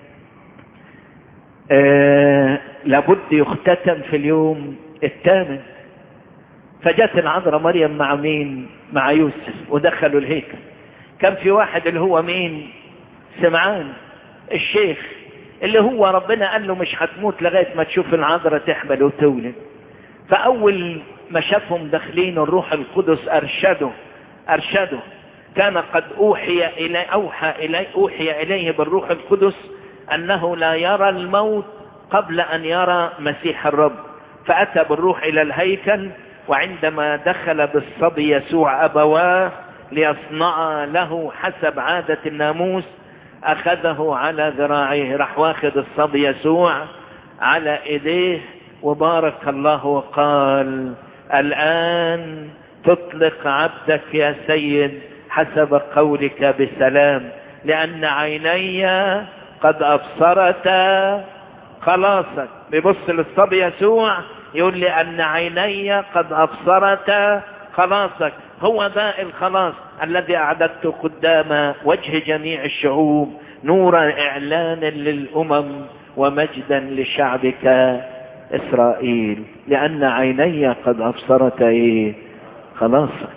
آآ لابد يختتم في اليوم الثامن فجت العذراء مريم مع مين مع يوسف ودخلوا الهيكل كان في واحد اللي هو مين سمعان الشيخ اللي هو ربنا قال له مش هتموت لغاية ما تشوف العذراء تحمل وتولد فأول ما شافهم داخلين الروح القدس أرشده أرشده كان قد أوحي إلي أوحى إلي أوحي إليه بالروح القدس أنه لا يرى الموت قبل أن يرى مسيح الرب فأتى بالروح إلى الهيكل وعندما دخل بالصبي يسوع أبواه ليصنع له حسب عادة الناموس أخذه على ذراعيه راح واخد الصبي يسوع على إيديه وبارك الله وقال الآن تطلق عبدك يا سيد حسب قولك بسلام لأن عيني قد أبصرتا خلاصك بيبص للصبي يسوع يقول لي أن عيني قد أبصرتا خلاصك هو ده الخلاص الذي أعددت قدام وجه جميع الشعوب نورا إعلانا للأمم ومجدا لشعبك إسرائيل لأن عيني قد أبصرت إيه خلاصك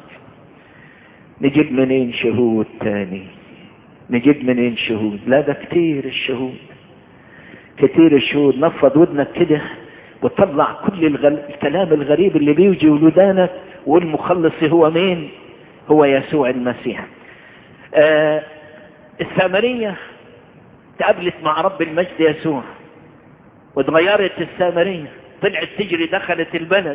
نجيب منين شهود تاني نجيب منين شهود لا ده كتير الشهود كتير الشهود نفض ودنك كده وطلع كل الغل... الكلام الغريب اللي بيجي ولدانك والمخلص هو مين هو يسوع المسيح آه السامرية تقابلت مع رب المجد يسوع واتغيرت السامرية طلعت تجري دخلت البلد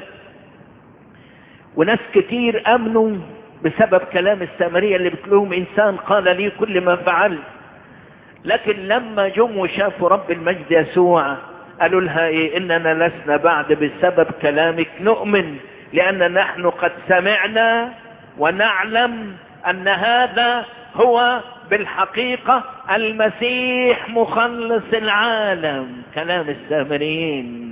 وناس كتير امنوا بسبب كلام السامرية اللي بتقولهم انسان قال لي كل ما فعلت لكن لما جم وشافوا رب المجد يسوع قالوا لها ايه اننا لسنا بعد بسبب كلامك نؤمن لان نحن قد سمعنا ونعلم ان هذا هو بالحقيقة المسيح مخلص العالم كلام السامريين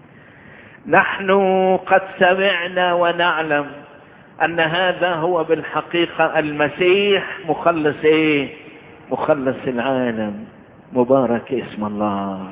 نحن قد سمعنا ونعلم ان هذا هو بالحقيقة المسيح مخلص ايه مخلص العالم مبارك اسم الله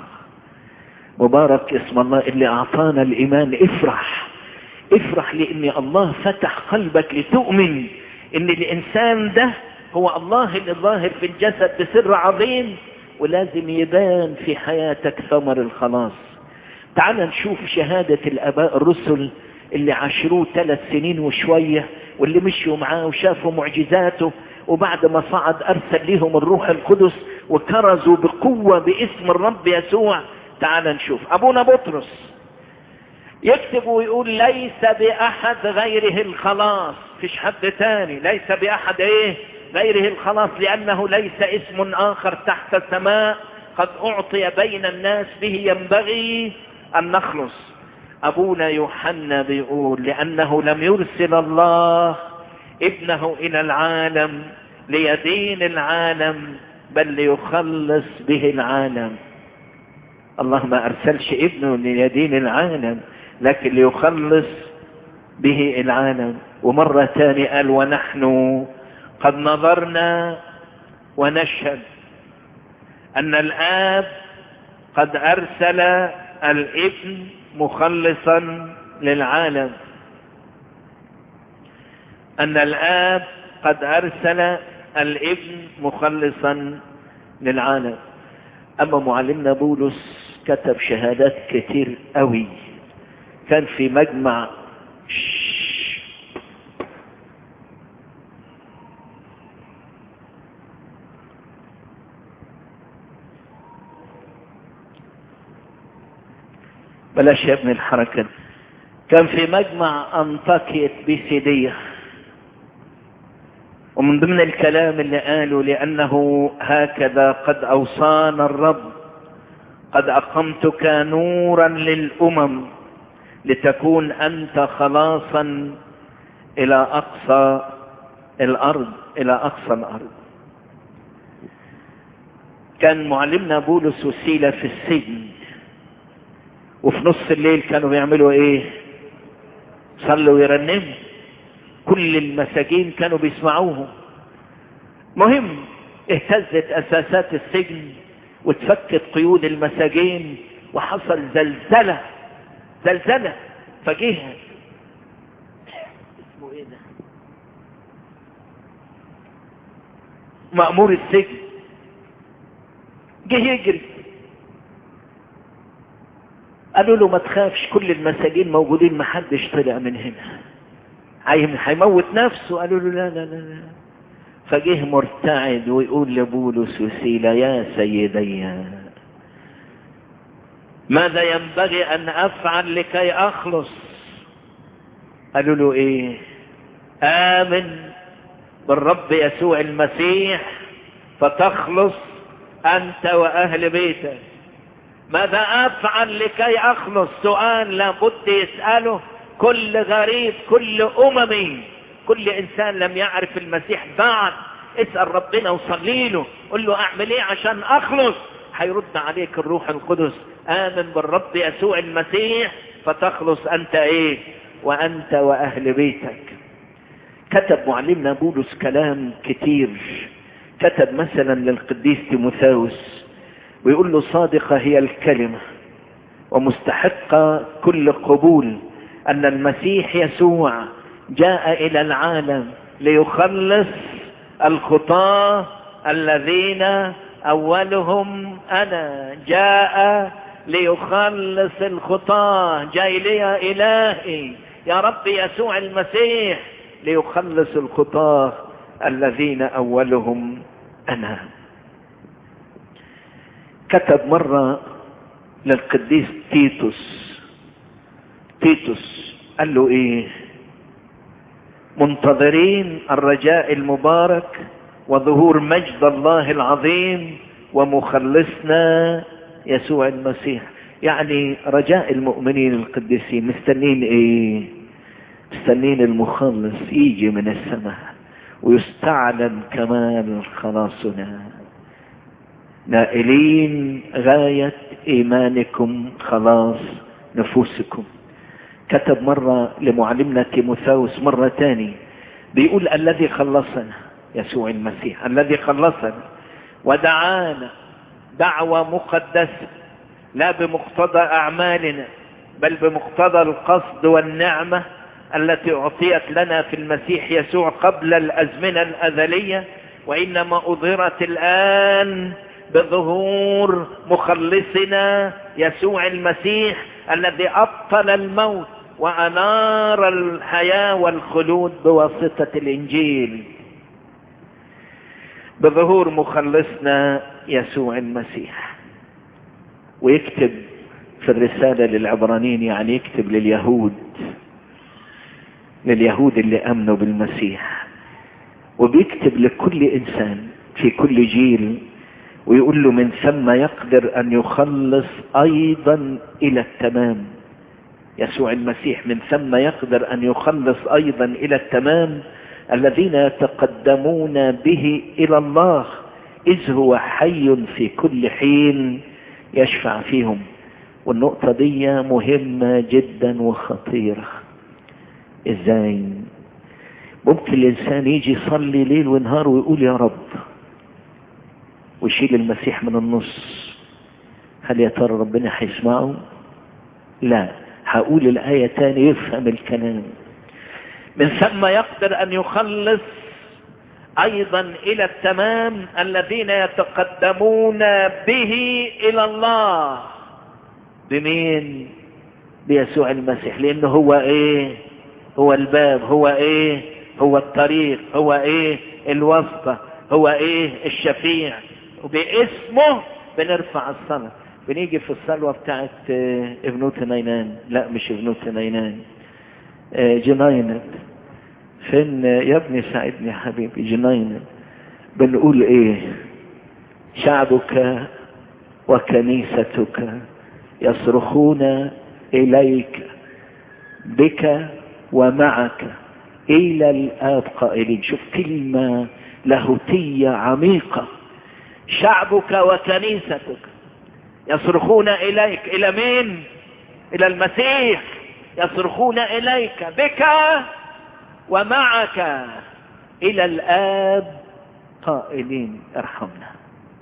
مبارك اسم الله اللي اعطانا الايمان افرح افرح لان الله فتح قلبك لتؤمن ان الانسان ده هو الله اللي ظاهر في الجسد بسر عظيم ولازم يبان في حياتك ثمر الخلاص تعال نشوف شهادة الاباء الرسل اللي عاشروه ثلاث سنين وشوية واللي مشوا معاه وشافوا معجزاته وبعد ما صعد ارسل لهم الروح القدس وكرزوا بقوة باسم الرب يسوع تعال نشوف ابونا بطرس يكتب ويقول ليس باحد غيره الخلاص فيش حد تاني ليس باحد ايه غيره الخلاص لانه ليس اسم اخر تحت السماء قد اعطي بين الناس به ينبغي ان نخلص ابونا يوحنا بيقول لانه لم يرسل الله ابنه الى العالم ليدين العالم بل ليخلص به العالم الله ما ارسلش ابنه ليدين العالم لكن ليخلص به العالم ومرة تانية قال ونحن قد نظرنا ونشهد ان الاب قد ارسل الابن مخلصا للعالم ان الاب قد ارسل الابن مخلصا للعالم اما معلمنا بولس كتب شهادات كتير قوي كان في مجمع بلاش يا ابن الحركة كان في مجمع أنطاكية بيسيدية ومن ضمن الكلام اللي قاله لأنه هكذا قد أوصانا الرب قد أقمتك نورا للأمم لتكون أنت خلاصا إلى أقصى الأرض إلى أقصى الأرض كان معلمنا بولس وسيلة في السجن وفي نص الليل كانوا بيعملوا ايه صلوا ويرنموا كل المساجين كانوا بيسمعوهم مهم اهتزت اساسات السجن واتفكت قيود المساجين وحصل زلزلة زلزلة فجه اسمه ايه ده مأمور السجن جه يجري قالوا له ما تخافش كل المساجين موجودين ما حدش طلع من هنا هيموت نفسه قالوا له لا لا لا, لا. فجه مرتعد ويقول لبولس وسيلة يا سيدي ماذا ينبغي ان افعل لكي اخلص قالوا له ايه امن بالرب يسوع المسيح فتخلص انت واهل بيتك ماذا افعل لكي اخلص سؤال لابد يسأله كل غريب كل أممي كل إنسان لم يعرف المسيح بعد اسأل ربنا وصلي له قل له أعمل إيه عشان أخلص هيرد عليك الروح القدس آمن بالرب يسوع المسيح فتخلص أنت إيه وأنت وأهل بيتك كتب معلمنا بولس كلام كتير كتب مثلا للقديس تيموثاوس ويقول له صادقة هي الكلمة ومستحقة كل قبول أن المسيح يسوع جاء إلى العالم ليخلص الخطاة الذين أولهم أنا جاء ليخلص الخطاة جاي لي إلهي يا رب يسوع المسيح ليخلص الخطاة الذين أولهم أنا كتب مرة للقديس تيتوس تيتوس قال له ايه منتظرين الرجاء المبارك وظهور مجد الله العظيم ومخلصنا يسوع المسيح يعني رجاء المؤمنين القديسين مستنين ايه مستنين المخلص يجي من السماء ويستعلن كمال خلاصنا نائلين غاية ايمانكم خلاص نفوسكم كتب مرة لمعلمنا تيموثاوس مرة تاني بيقول الذي خلصنا يسوع المسيح الذي خلصنا ودعانا دعوة مقدسة لا بمقتضى أعمالنا بل بمقتضى القصد والنعمة التي أعطيت لنا في المسيح يسوع قبل الأزمنة الأزلية وإنما أظهرت الآن بظهور مخلصنا يسوع المسيح الذي أبطل الموت وأنار الحياة والخلود بواسطة الإنجيل بظهور مخلصنا يسوع المسيح ويكتب في الرسالة للعبرانيين يعني يكتب لليهود لليهود اللي أمنوا بالمسيح وبيكتب لكل إنسان في كل جيل ويقول له من ثم يقدر أن يخلص أيضا إلى التمام يسوع المسيح من ثم يقدر أن يخلص أيضا إلى التمام الذين يتقدمون به إلى الله إذ هو حي في كل حين يشفع فيهم والنقطة دي مهمة جدا وخطيرة ازاي ممكن الانسان يجي يصلي ليل ونهار ويقول يا رب ويشيل المسيح من النص هل يا ترى ربنا هيسمعه لا هقول الآية تاني يفهم الكلام من ثم يقدر أن يخلص أيضا إلى التمام الذين يتقدمون به إلى الله بمين بيسوع المسيح لأنه هو إيه هو الباب هو إيه هو الطريق هو إيه الواسطة هو إيه الشفيع وباسمه بنرفع الصلاة بنيجي في الصلوة بتاعت ابنوت نينان لا مش ابنوت نينان جناينت فين يا ابني ساعدني يا حبيبي جناينت بنقول ايه شعبك وكنيستك يصرخون اليك بك ومعك الى الاب قائلين شوف كلمة لاهوتية عميقة شعبك وكنيستك يصرخون اليك الى مين الى المسيح يصرخون اليك بك ومعك الى الاب قائلين ارحمنا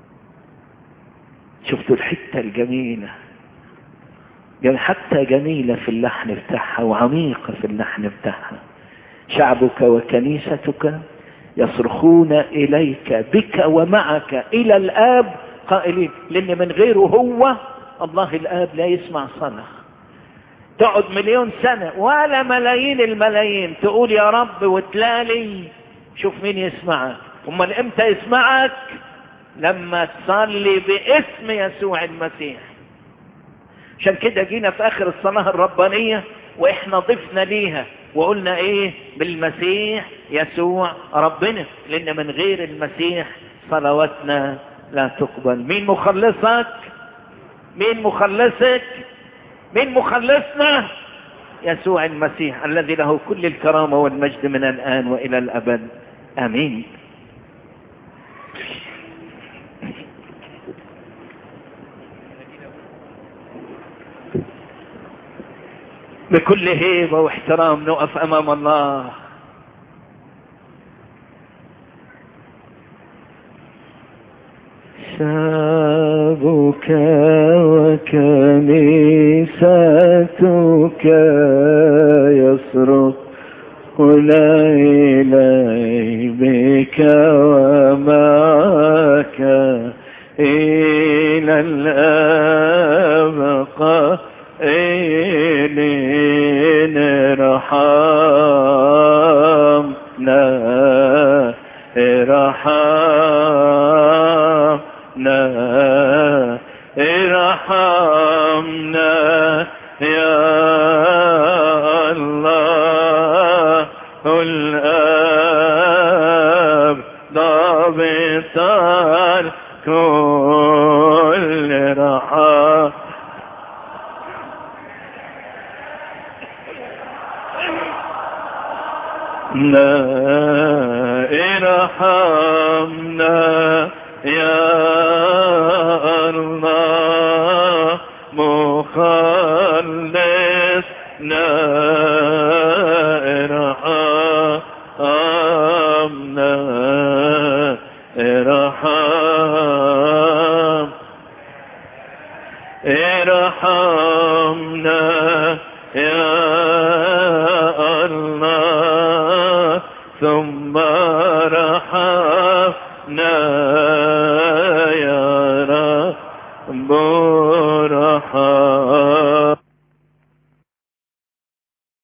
شفتوا الحتة الجميلة يعني حتى جميلة في اللحن بتاعها وعميقة في اللحن بتاعها شعبك وكنيستك يصرخون إليك بك ومعك إلى الآب قائلين لأن من غيره هو الله الآب لا يسمع صلاة تقعد مليون سنة ولا ملايين الملايين تقول يا رب وتلالي شوف مين يسمعك امال امتى يسمعك لما تصلي باسم يسوع المسيح عشان كده جينا في اخر الصلاة الربانية واحنا ضفنا ليها وقلنا ايه بالمسيح يسوع ربنا لان من غير المسيح صلواتنا لا تقبل مين مخلصك مين مخلصك مين مخلصنا يسوع المسيح الذي له كل الكرامة والمجد من الآن وإلى الأبد آمين بكل هيبة واحترام نقف أمام الله شابك وكنيستك يصرخون إلي بك ومعك إلى الأبقى إلين رحمنا ارحمنا ارحمنا يا الله الآب ضابط كل رحم ارحمنا يا الله مخلصنا ارحمنا ارحم ارحمنا يا الله ثم